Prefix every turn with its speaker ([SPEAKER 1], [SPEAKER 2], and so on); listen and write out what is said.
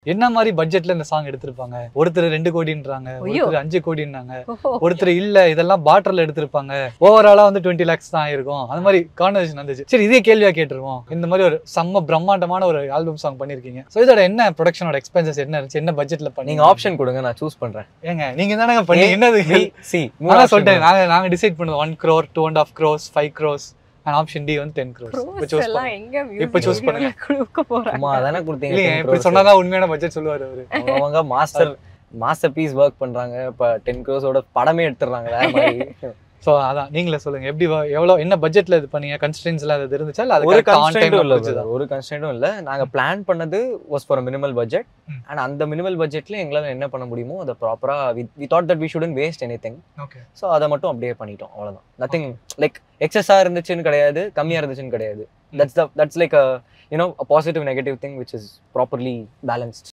[SPEAKER 1] என்ன மாதிரி பட்ஜெட்ல இந்த சாங் எடுத்திருப்பாங்க ஒருத்தர் ரெண்டு கோடின்றாங்க
[SPEAKER 2] ஐயோ.
[SPEAKER 1] ஒருத்தர் அஞ்சு கோடின்றாங்க
[SPEAKER 2] ஓஹோ.
[SPEAKER 1] ஒருத்தர் இல்ல இதெல்லாம் பாட்டர்ல எடுத்திருப்பாங்க ஓவராலா வந்து டுவெண்ட்டி லேக்ஸ் தான் ஆயிருக்கும் அந்த மாதிரி கான்வர்சேஷன் வந்துச்சு சரி இதே கேள்வியா கேட்டுருவோம் இந்த மாதிரி ஒரு செம்ம பிரம்மாண்டமான ஒரு ஆல்பம் சாங் பண்ணிருக்கீங்க சோ இதோட என்ன ப்ரொடக்ஷனோட எக்ஸ்பென்சஸ் என்ன இருந்துச்சு என்ன பட்ஜெட்ல பண்ணீங்க
[SPEAKER 3] நீங்க ஆப்ஷன் கொடுங்க நான் சூஸ் பண்றேன்
[SPEAKER 1] ஏங்க நீங்க தானங்க பண்ணி என்னது
[SPEAKER 3] சி
[SPEAKER 1] நான் சொல்லிட்டேன் நாங்க நாங்க டிசைட் பண்ணுவோம் one crore two and half crores five crores and option D வந்து டென் க்ரோஸ் இப்போ
[SPEAKER 2] Pros
[SPEAKER 1] சூஸ்
[SPEAKER 2] எல்லாம்
[SPEAKER 1] பண்ணுங்க
[SPEAKER 2] எங்க
[SPEAKER 1] இப்ப
[SPEAKER 2] music
[SPEAKER 1] choose பண்ணுங்க.
[SPEAKER 2] video ல கொடுக்க போறாங்க
[SPEAKER 3] அம்மா தானே கொடுத்தீங்க
[SPEAKER 1] இல்லைங்க
[SPEAKER 3] 10
[SPEAKER 1] இப்படி
[SPEAKER 3] crores.
[SPEAKER 1] சொன்னாதான் உண்மையான பட்ஜெட் சொல்லுவாரு அவரு
[SPEAKER 3] அவங்க மாஸ்டர் மாஸ்டர் பீஸ் ஒர்க் பண்றாங்க இப்ப டென் க்ரோஸோட படமே எடுத்துறாங்க வேற மாதிரி
[SPEAKER 1] சோ அதான் நீங்களே சொல்லுங்க எப்படி வ- எவ்வளவு என்ன பட்ஜெட்ல இது பண்ணீங்க கன்ஸ்டன்ஸ் எல்லாம் இது இருந்துச்சா இல்ல அது
[SPEAKER 3] ஒரு
[SPEAKER 1] கரெக்டா ஆன்
[SPEAKER 3] கன்ஸ்டன்டும் இல்ல
[SPEAKER 1] டைம்
[SPEAKER 3] brother. ஒரு கன்ஸ்டன்டும் இல்ல நாங்க பிளான் பண்ணது was for minimal budget
[SPEAKER 1] hmm.
[SPEAKER 3] And அந்த மினிமல் பட்ஜெட்ல எங்களால என்ன பண்ண முடியுமோ அதை ப்ராப்பரா we thought that we shouldn't waste anything
[SPEAKER 1] okay
[SPEAKER 3] so அதை மட்டும் அப்படியே பண்ணிட்டோம் அவ்வளவுதான் நத்திங் லைக் எக்ஸஸா இருந்துச்சுன்னு கிடையாது கம்மியா இருந்துச்சுன்னு கிடையாது that's the that's like you know positive negative thing which is properly balanced